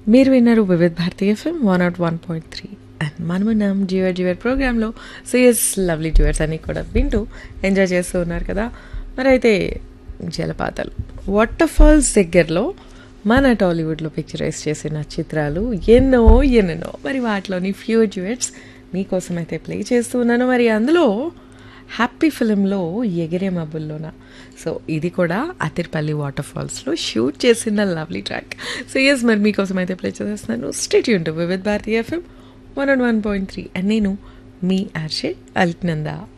మీరు విన్నారు Vividh Bharati FM one nought one point three and మనమున్నాం డ్యూయర్ డ్యూయర్ ప్రోగ్రాంలో సిఎస్ లవ్లీ డ్యూయర్స్ అన్ని కూడా వింటూ ఎంజాయ్ చేస్తూ ఉన్నారు కదా మరి అయితే జలపాతాలు వాటర్ ఫాల్స్ దగ్గరలో మన టాలీవుడ్లో పిక్చరైజ్ చేసిన చిత్రాలు ఎన్నో ఎన్నెన్నో మరి వాటిలోని ఫ్యూ డ్యూయట్స్ మీకోసం అయితే ప్లే చేస్తూ ఉన్నాను మరి అందులో హ్యాపీ ఫిలింలో ఎగిరే మబ్బుల్లోన సో ఇది కూడా అతిర్పల్లి వాటర్ ఫాల్స్లో షూట్ చేసిన లవ్లీ ట్రాక్ సో ఎస్ మరి మీకోసం అయితే ప్లే చేస్తున్నాను స్టేట్ యూన్ with Bharati FM one and one point three and నేను మీ ఆర్షే అల్క్నందా